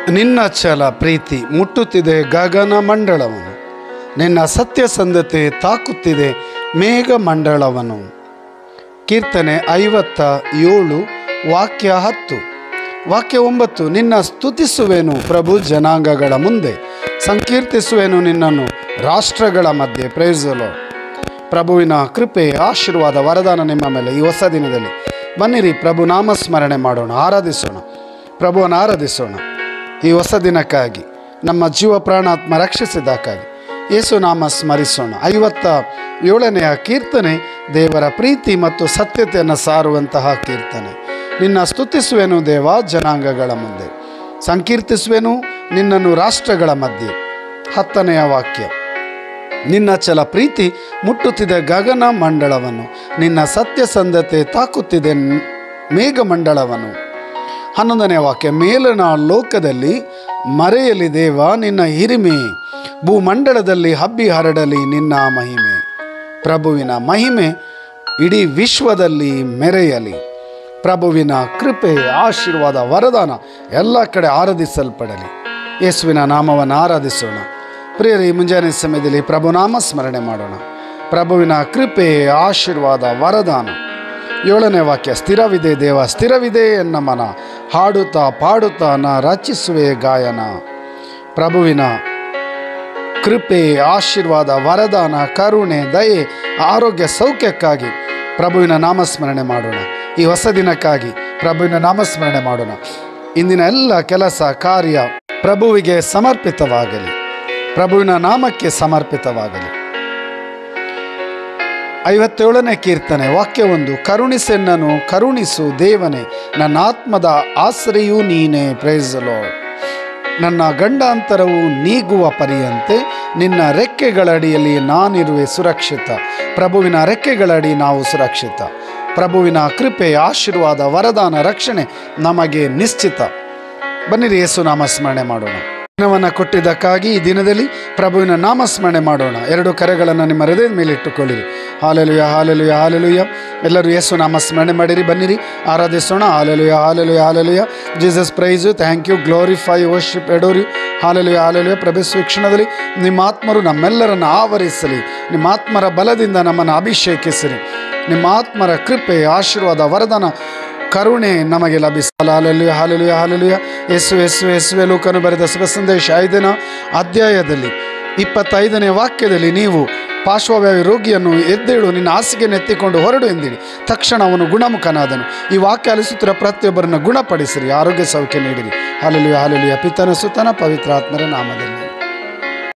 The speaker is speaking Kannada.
ನಿನ್ನ ಛಲ ಪ್ರೀತಿ ಮುಟ್ಟುತ್ತಿದೆ ಗಗನ ಮಂಡಳವನ್ನು ನಿನ್ನ ಸತ್ಯಸಂಧತೆ ತಾಕುತ್ತಿದೆ ಮೇಘ ಮಂಡಳವನ್ನು ಕೀರ್ತನೆ ಐವತ್ತ ಏಳು ವಾಕ್ಯ ಹತ್ತು ವಾಕ್ಯ ಒಂಬತ್ತು ನಿನ್ನ ಸ್ತುತಿಸುವೆನು ಪ್ರಭು ಜನಾಂಗಗಳ ಮುಂದೆ ಸಂಕೀರ್ತಿಸುವೆನು ನಿನ್ನನ್ನು ರಾಷ್ಟ್ರಗಳ ಮಧ್ಯೆ ಪ್ರೈಸಲು ಪ್ರಭುವಿನ ಕೃಪೆ ಆಶೀರ್ವಾದ ವರದಾನ ನಿಮ್ಮ ಮೇಲೆ ಈ ಹೊಸ ದಿನದಲ್ಲಿ ಬನ್ನಿರಿ ಪ್ರಭು ನಾಮಸ್ಮರಣೆ ಮಾಡೋಣ ಆರಾಧಿಸೋಣ ಪ್ರಭುವನ್ನು ಆರಾಧಿಸೋಣ ಈ ಹೊಸ ದಿನಕ್ಕಾಗಿ ನಮ್ಮ ಜೀವ ಪ್ರಾಣಾತ್ಮ ರಕ್ಷಿಸಿದ್ದಕ್ಕಾಗಿ ಯೇಸು ನಾಮ ಸ್ಮರಿಸೋಣ ಐವತ್ತ ಏಳನೆಯ ಕೀರ್ತನೆ ದೇವರ ಪ್ರೀತಿ ಮತ್ತು ಸತ್ಯತೆಯನ್ನು ಸಾರುವಂತಹ ಕೀರ್ತನೆ ನಿನ್ನ ಸ್ತುತಿಸುವೆನು ದೇವ ಜನಾಂಗಗಳ ಮುಂದೆ ಸಂಕೀರ್ತಿಸುವೆನು ನಿನ್ನನ್ನು ರಾಷ್ಟ್ರಗಳ ಮಧ್ಯೆ ಹತ್ತನೆಯ ವಾಕ್ಯ ನಿನ್ನ ಛಲ ಪ್ರೀತಿ ಮುಟ್ಟುತ್ತಿದೆ ಗಗನ ಮಂಡಳವನ್ನು ನಿನ್ನ ಸತ್ಯಸಂಧತೆ ತಾಕುತ್ತಿದೆ ನ್- ಮೇಘಮಂಡಳವನ್ನು ಹನ್ನೊಂದನೇ ವಾಕ್ಯ ಮೇಲನ ಲೋಕದಲ್ಲಿ ಮರೆಯಲಿ ದೇವ ನಿನ್ನ ಹಿರಿಮೆ ಭೂಮಂಡಲದಲ್ಲಿ ಹಬ್ಬಿ ಹರಡಲಿ ನಿನ್ನ ಮಹಿಮೆ ಪ್ರಭುವಿನ ಮಹಿಮೆ ಇಡೀ ವಿಶ್ವದಲ್ಲಿ ಮೆರೆಯಲಿ ಪ್ರಭುವಿನ ಕೃಪೆ ಆಶೀರ್ವಾದ ವರದಾನ ಎಲ್ಲ ಕಡೆ ಆರಾಧಿಸಲ್ಪಡಲಿ ಯೇಸುವಿನ ನಾಮವನ್ನು ಆರಾಧಿಸೋಣ ಪ್ರಿಯರಿ ಮುಂಜಾನೆ ಸಮಯದಲ್ಲಿ ಪ್ರಭುನಾಮ ಸ್ಮರಣೆ ಮಾಡೋಣ ಪ್ರಭುವಿನ ಕೃಪೆ ಆಶೀರ್ವಾದ ವರದಾನ ಏಳನೇ ವಾಕ್ಯ ಸ್ಥಿರವಿದೆ ದೇವ ಸ್ಥಿರವಿದೆ ಎನ್ನ ಮನ ಹಾಡುತ್ತಾ ಪಾಡುತ್ತಾ ನಾ ರಚಿಸುವೆ ಗಾಯನ ಪ್ರಭುವಿನ ಕೃಪೆ ಆಶೀರ್ವಾದ ವರದಾನ ಕರುಣೆ ದಯೆ ಆರೋಗ್ಯ ಸೌಖ್ಯಕ್ಕಾಗಿ ಪ್ರಭುವಿನ ನಾಮಸ್ಮರಣೆ ಮಾಡೋಣ ಈ ಹೊಸ ದಿನಕ್ಕಾಗಿ ಪ್ರಭುವಿನ ನಾಮಸ್ಮರಣೆ ಮಾಡೋಣ ಇಂದಿನ ಎಲ್ಲ ಕೆಲಸ ಕಾರ್ಯ ಪ್ರಭುವಿಗೆ ಸಮರ್ಪಿತವಾಗಲಿ ಪ್ರಭುವಿನ ನಾಮಕ್ಕೆ ಸಮರ್ಪಿತವಾಗಲಿ ಐವತ್ತೇಳನೇ ಕೀರ್ತನೆ ವಾಕ್ಯ ಒಂದು ಕರುಣಿಸೆನ್ನನು ಕರುಣಿಸು ದೇವನೇ ನನ್ನ ಆತ್ಮದ ಆಶ್ರಯೂ ನೀನೇ ಪ್ರೈಸಲೋ ನನ್ನ ಗಂಡಾಂತರವು ನೀಗುವ ಪರಿಯಂತೆ ನಿನ್ನ ರೆಕ್ಕೆಗಳಡಿಯಲ್ಲಿ ನಾನಿರುವೆ ಸುರಕ್ಷಿತ ಪ್ರಭುವಿನ ರೆಕ್ಕೆಗಳಡಿ ನಾವು ಸುರಕ್ಷಿತ ಪ್ರಭುವಿನ ಕೃಪೆ ಆಶೀರ್ವಾದ ವರದಾನ ರಕ್ಷಣೆ ನಮಗೆ ನಿಶ್ಚಿತ ಬನ್ನಿರಿ ಯೇಸು ನಾಮಸ್ಮರಣೆ ಮಾಡೋಣ ದಿನವನ್ನು ಕೊಟ್ಟಿದ್ದಕ್ಕಾಗಿ ಈ ದಿನದಲ್ಲಿ ಪ್ರಭುವಿನ ನಾಮಸ್ಮರಣೆ ಮಾಡೋಣ ಎರಡು ಕರೆಗಳನ್ನು ನಿಮ್ಮ ಹೃದಯದ ಮೇಲೆ ಇಟ್ಟುಕೊಳ್ಳಿರಿ ಹಾಲೆಲುಯ ಹಾಲೆಲುಯ ಹಾಲೆಲುಯ ಎಲ್ಲರೂ ಯೇಸು ನಾಮಸ್ಮರಣೆ ಮಾಡಿರಿ ಬನ್ನಿರಿ ಆರಾಧಿಸೋಣ hallelujah hallelujah hallelujah Jesus praise thank you glorify worship adore hallelujah hallelujah ಪ್ರಭು ಕ್ಷಣದಲ್ಲಿ ನಿಮ್ಮ ಆತ್ಮರು ನಮ್ಮೆಲ್ಲರನ್ನು ಆವರಿಸಲಿ ನಿಮ್ಮ ಆತ್ಮರ ಬಲದಿಂದ ನಮ್ಮನ್ನು ಅಭಿಷೇಕಿಸಿರಿ ನಿಮ್ಮ ಆತ್ಮರ ಕೃಪೆ ಆಶೀರ್ವಾದ ವರದಾನ ಕರುಣೆ ನಮಗೆ ಲಭಿಸಲ್ಲ hallelujah hallelujah hallelujah Yesu Yesu ಯೇಸುವೆ ಲೂಕನು ಬರೆದ ಶುಭ ಸಂದೇಶ ಐದನ ಅಧ್ಯಾಯದಲ್ಲಿ ಇಪ್ಪತ್ತೈದನೇ ವಾಕ್ಯದಲ್ಲಿ ನೀವು ಪಾರ್ಶ್ವವ್ಯಾಧಿ ರೋಗಿಯನ್ನು ಎದ್ದೇಳು ನಿನ್ನ ಹಾಸಿಗೆ ನೆತ್ತಿಕೊಂಡು ಹೊರಡು ಎಂದಿಡಿ ತಕ್ಷಣ ಅವನು ಗುಣಮುಖನಾದನು ಈ ವಾಕ್ಯ ಆಲಿಸುತ್ತಿರುವ ಪ್ರತಿಯೊಬ್ಬರನ್ನು ಗುಣಪಡಿಸಿರಿ ಆರೋಗ್ಯ ಸೌಖ್ಯ ನೀಡಿರಿ ಹಾಲೆಲುಯ ಹಾಲೆಲುಯ ಪಿತನ ಸುತನ ಪವಿತ್ರ ಆತ್ಮರ ನಾಮದಲ್ಲಿ